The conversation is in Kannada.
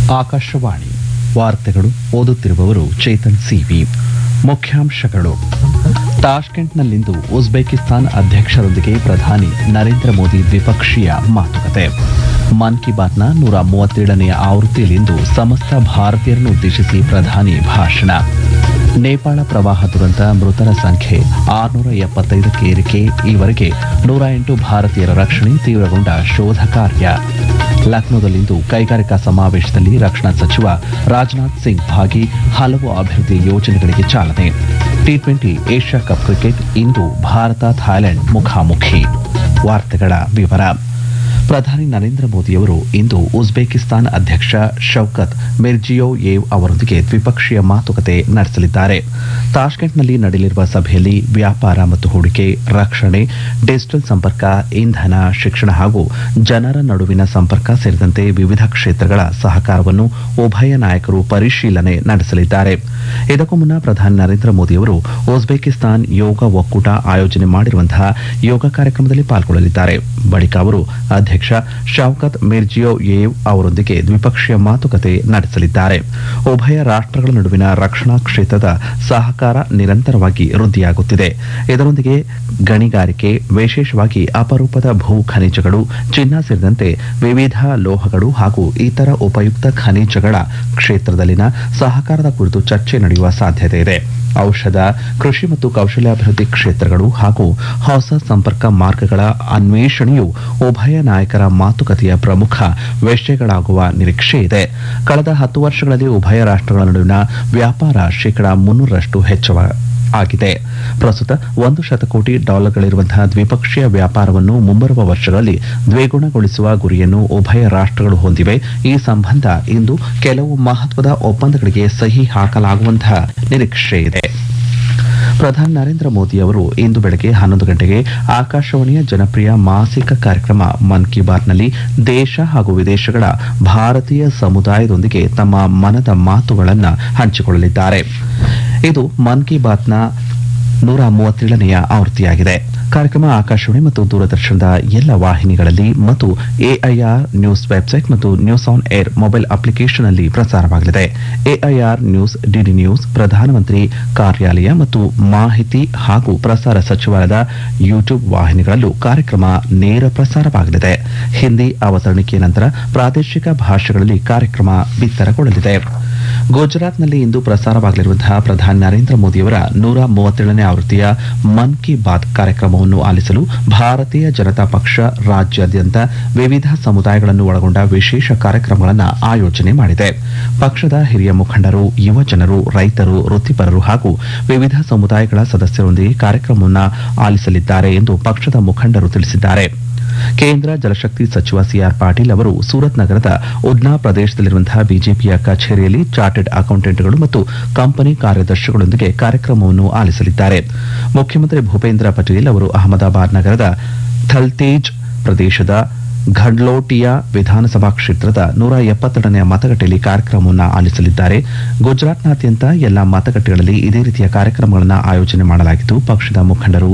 ಆಕಾಶವಾಣಿ ವಾರ್ತೆಗಳು ಓದುತ್ತಿರುವವರು ಚೇತನ್ ಸಿವಿ ಮುಖ್ಯಾಂಶಗಳು ತಾಷ್ಕೆಂಟ್ನಲ್ಲಿಂದು ಉಜ್ಬೇಕಿಸ್ತಾನ್ ಅಧ್ಯಕ್ಷರೊಂದಿಗೆ ಪ್ರಧಾನಿ ನರೇಂದ್ರ ಮೋದಿ ದ್ವಿಪಕ್ಷೀಯ ಮಾತುಕತೆ ಮನ್ ಕಿ ಬಾತ್ನ ನೂರ ಮೂವತ್ತೇಳನೆಯ ಆವೃತ್ತಿಯಲ್ಲಿಂದು ಸಮಸ್ತ ಭಾರತೀಯರನ್ನು ಉದ್ದೇಶಿಸಿ ಪ್ರಧಾನಿ ಭಾಷಣ ನೇಪಾಳ ಪ್ರವಾಹ ದುರಂತ ಮೃತರ ಸಂಖ್ಯೆ ಆರುನೂರ ಎಪ್ಪತ್ತೈದಕ್ಕೆ ಏರಿಕೆ ಈವರೆಗೆ ನೂರ ಎಂಟು ಭಾರತೀಯರ ರಕ್ಷಣೆ ತೀವ್ರಗೊಂಡ ಶೋಧ ಕಾರ್ಯ ಲಕ್ನೋದಲ್ಲಿಂದು ಕೈಗಾರಿಕಾ ಸಮಾವೇಶದಲ್ಲಿ ರಕ್ಷಣಾ ಸಚಿವ ರಾಜನಾಥ್ ಸಿಂಗ್ ಭಾಗಿ ಹಲವು ಅಭಿವೃದ್ಧಿ ಯೋಜನೆಗಳಿಗೆ ಚಾಲನೆ T twenty Asia cup cricket ಇಂದು ಭಾರತ ಥಾಯ್ಲೆಂಡ್ ಮುಖಾಮುಖಿ ವಾರ್ತೆಗಳ ವಿವರ ಪ್ರಧಾನಿ ನರೇಂದ್ರ ಮೋದಿಯವರು ಇಂದು ಉಜ್ಬೇಕಿಸ್ತಾನ್ ಅಧ್ಯಕ್ಷ ಶೌಕತ್ ಮಿರ್ಜಿಯೋಯೇವ್ ಅವರೊಂದಿಗೆ ದ್ವಿಪಕ್ಷೀಯ ಮಾತುಕತೆ ನಡೆಸಲಿದ್ದಾರೆ ತಾಷ್ಕೆಂಟ್ನಲ್ಲಿ ನಡೆಯಲಿರುವ ಸಭೆಯಲ್ಲಿ ವ್ಯಾಪಾರ ಮತ್ತು ಹೂಡಿಕೆ ರಕ್ಷಣೆ ಡಿಜಿಟಲ್ ಸಂಪರ್ಕ ಇಂಧನ ಶಿಕ್ಷಣ ಹಾಗೂ ಜನರ ನಡುವಿನ ಸಂಪರ್ಕ ಸೇರಿದಂತೆ ವಿವಿಧ ಕ್ಷೇತ್ರಗಳ ಸಹಕಾರವನ್ನು ಉಭಯ ನಾಯಕರು ಪರಿಶೀಲನೆ ನಡೆಸಲಿದ್ದಾರೆ ಇದಕ್ಕೂ ಮುನ್ನ ಪ್ರಧಾನಿ ನರೇಂದ್ರ ಮೋದಿಯವರು ಉಜ್ಬೇಕಿಸ್ತಾನ್ ಯೋಗ ಒಕ್ಕೂಟ ಆಯೋಜನೆ ಮಾಡಿರುವಂತಹ ಯೋಗ ಕಾರ್ಯಕ್ರಮದಲ್ಲಿ ಪಾಲ್ಗೊಳ್ಳಲಿದ್ದಾರೆ ಬಳಿಕ ಅವರು ಅಧ್ಯಕ್ಷ ಶೌಕತ್ ಮಿರ್ಜಿಯೋಯೇವ್ ಅವರೊಂದಿಗೆ ದ್ವಿಪಕ್ಷೀಯ ಮಾತುಕತೆ ನಡೆಸಲಿದ್ದಾರೆ ಉಭಯ ರಾಷ್ಟ್ರಗಳ ನಡುವಿನ ರಕ್ಷಣಾ ಕ್ಷೇತ್ರದ ಸಹಕಾರ ನಿರಂತರವಾಗಿ ವೃದ್ಧಿಯಾಗುತ್ತಿದೆ ಇದರೊಂದಿಗೆ ಗಣಿಗಾರಿಕೆ ವಿಶೇಷವಾಗಿ ಅಪರೂಪದ ಭೂ ಖನಿಜಗಳು ಚಿನ್ನ ಸೇರಿದಂತೆ ವಿವಿಧ ಲೋಹಗಳು ಹಾಗೂ ಇತರ ಉಪಯುಕ್ತ ಖನಿಜಗಳ ಕ್ಷೇತ್ರದಲ್ಲಿನ ಸಹಕಾರದ ಕುರಿತು ಚರ್ಚೆ ನಡೆಯುವ ಸಾಧ್ಯತೆ ಇದೆ ಔಷಧ ಕೃಷಿ ಮತ್ತು ಕೌಶಲ್ಯಾಭಿವೃದ್ಧಿ ಕ್ಷೇತ್ರಗಳು ಹಾಗೂ ಹೊಸ ಸಂಪರ್ಕ ಮಾರ್ಗಗಳ ಅನ್ವೇಷಣೆಯು ಉಭಯ ನಾಯಕರ ಮಾತುಕತೆಯ ಪ್ರಮುಖ ವಿಷಯಗಳಾಗುವ ನಿರೀಕ್ಷೆ ಇದೆ ಕಳೆದ ಹತ್ತು ವರ್ಷಗಳಲ್ಲಿ ಉಭಯ ರಾಷ್ಟ್ರಗಳ ನಡುವಿನ ವ್ಯಾಪಾರ ಶೇಕಡಾ ಮುನ್ನೂರರಷ್ಟು ಹೆಚ್ಚಳ ಆಗಿದೆ ಪ್ರಸ್ತುತ ಒಂದು ಶತಕೋಟಿ ಡಾಲರ್ಗಳಿರುವಂತಹ ದ್ವಿಪಕ್ಷೀಯ ವ್ಯಾಪಾರವನ್ನು ಮುಂಬರುವ ವರ್ಷಗಳಲ್ಲಿ ದ್ವಿಗುಣಗೊಳಿಸುವ ಗುರಿಯನ್ನು ಉಭಯ ರಾಷ್ಟ್ರಗಳು ಹೊಂದಿವೆ ಈ ಸಂಬಂಧ ಇಂದು ಕೆಲವು ಮಹತ್ವದ ಒಪ್ಪಂದಗಳಿಗೆ ಸಹಿ ಹಾಕಲಾಗುವಂತಹ ನಿರೀಕ್ಷೆ ಇದೆ ಪ್ರಧಾನಿ ನರೇಂದ್ರ ಮೋದಿ ಅವರು ಇಂದು ಬೆಳಗ್ಗೆ ಹನ್ನೊಂದು ಗಂಟೆಗೆ ಆಕಾಶವಾಣಿಯ ಜನಪ್ರಿಯ ಮಾಸಿಕ ಕಾರ್ಯಕ್ರಮ ಮನ್ ಕಿ ಬಾತ್ನಲ್ಲಿ ದೇಶ ಹಾಗೂ ವಿದೇಶಗಳ ಭಾರತೀಯ ಸಮುದಾಯದೊಂದಿಗೆ ತಮ್ಮ ಮನದ ಮಾತುಗಳನ್ನು ಹಂಚಿಕೊಳ್ಳಲಿದ್ದಾರೆ ಇದು ಮನ್ ಕಿ ಬಾತ್ನ ನೂರ ಮೂವತ್ತೇಳನೆಯ ಆವೃತ್ತಿಯಾಗಿದೆ ಕಾರ್ಯಕ್ರಮ ಆಕಾಶವಾಣಿ ಮತ್ತು ದೂರದರ್ಶನದ ಎಲ್ಲ ವಾಹಿನಿಗಳಲ್ಲಿ ಮತ್ತು ಎಐಆರ್ ನ್ಯೂಸ್ ವೆಬ್ಸೈಟ್ ಮತ್ತು news on air mobile application ಅಲ್ಲಿ ಪ್ರಸಾರವಾಗಲಿದೆ ಎಐಆರ್ ನ್ಯೂಸ್ ಡಿಡಿ ನ್ಯೂಸ್ ಪ್ರಧಾನಮಂತ್ರಿ ಕಾರ್ಯಾಲಯ ಮತ್ತು ಮಾಹಿತಿ ಹಾಗೂ ಪ್ರಸಾರ ಸಚಿವಾಲಯದ ಯೂಟ್ಯೂಬ್ ವಾಹಿನಿಗಳಲ್ಲೂ ಕಾರ್ಯಕ್ರಮ ನೇರ ಪ್ರಸಾರವಾಗಲಿದೆ ಹಿಂದಿ ಅವತರಣಿಕೆ ನಂತರ ಪ್ರಾದೇಶಿಕ ಭಾಷೆಗಳಲ್ಲಿ ಕಾರ್ಯಕ್ರಮ ಬಿತ್ತರಗೊಳ್ಳಲಿದೆ ಗುಜರಾತ್ನಲ್ಲಿ ಇಂದು ಪ್ರಸಾರವಾಗಲಿರುವಂತಹ ಪ್ರಧಾನಿ ನರೇಂದ್ರ ಮೋದಿಯವರ ನೂರ ಮೂವತ್ತೇಳನೇ ಆವೃತ್ತಿಯ ಮನ್ ಕಿ ಬಾತ್ ಕಾರ್ಯಕ್ರಮವನ್ನು ಆಲಿಸಲು ಭಾರತೀಯ ಜನತಾ ಪಕ್ಷ ರಾಜ್ಯಾದ್ಯಂತ ವಿವಿಧ ಸಮುದಾಯಗಳನ್ನು ಒಳಗೊಂಡ ವಿಶೇಷ ಕಾರ್ಯಕ್ರಮಗಳನ್ನು ಆಯೋಜನೆ ಮಾಡಿದೆ ಪಕ್ಷದ ಹಿರಿಯ ಮುಖಂಡರು ಯುವ ಜನರು ರೈತರು ವೃತ್ತಿಪರರು ಹಾಗೂ ವಿವಿಧ ಸಮುದಾಯಗಳ ಸದಸ್ಯರೊಂದಿಗೆ ಕಾರ್ಯಕ್ರಮವನ್ನು ಆಲಿಸಲಿದ್ದಾರೆ ಎಂದು ಪಕ್ಷದ ಮುಖಂಡರು ತಿಳಿಸಿದ್ದಾರೆ ಕೇಂದ್ರ ಜಲಶಕ್ತಿ ಸಚಿವ ಸಿಆರ್ ಪಾಟೀಲ್ ಅವರು ಸೂರತ್ ನಗರದ ಉಡ್ನಾ ಪ್ರದೇಶದಲ್ಲಿರುವಂತಹ ಬಿಜೆಪಿಯ ಕಚೇರಿಯಲ್ಲಿ ಚಾರ್ಟೆಡ್ ಅಕೌಂಟೆಂಟ್ಗಳು ಮತ್ತು ಕಂಪನಿ ಕಾರ್ಯದರ್ಶಿಗಳೊಂದಿಗೆ ಕಾರ್ಯಕ್ರಮವನ್ನು ಆಲಿಸಲಿದ್ದಾರೆ ಮುಖ್ಯಮಂತ್ರಿ ಭೂಪೇಂದ್ರ ಪಟೇಲ್ ಅವರು ಅಹಮದಾಬಾದ್ ನಗರದ ಥಲ್ತೇಜ್ ಪ್ರದೇಶದ ಘಡ್ಲೋಟಿಯಾ ವಿಧಾನಸಭಾ ಕ್ಷೇತ್ರದ ನೂರ ಎಪ್ಪತ್ತೆರಡನೆಯ ಮತಗಟ್ಟೆಯಲ್ಲಿ ಕಾರ್ಯಕ್ರಮವನ್ನು ಆಲಿಸಲಿದ್ದಾರೆ ಗುಜರಾತ್ನಾದ್ಯಂತ ಎಲ್ಲಾ ಮತಗಟ್ಟೆಗಳಲ್ಲಿ ಇದೇ ರೀತಿಯ ಕಾರ್ಯಕ್ರಮಗಳನ್ನು ಆಯೋಜನೆ ಮಾಡಲಾಗಿದ್ದು ಪಕ್ಷದ ಮುಖಂಡರು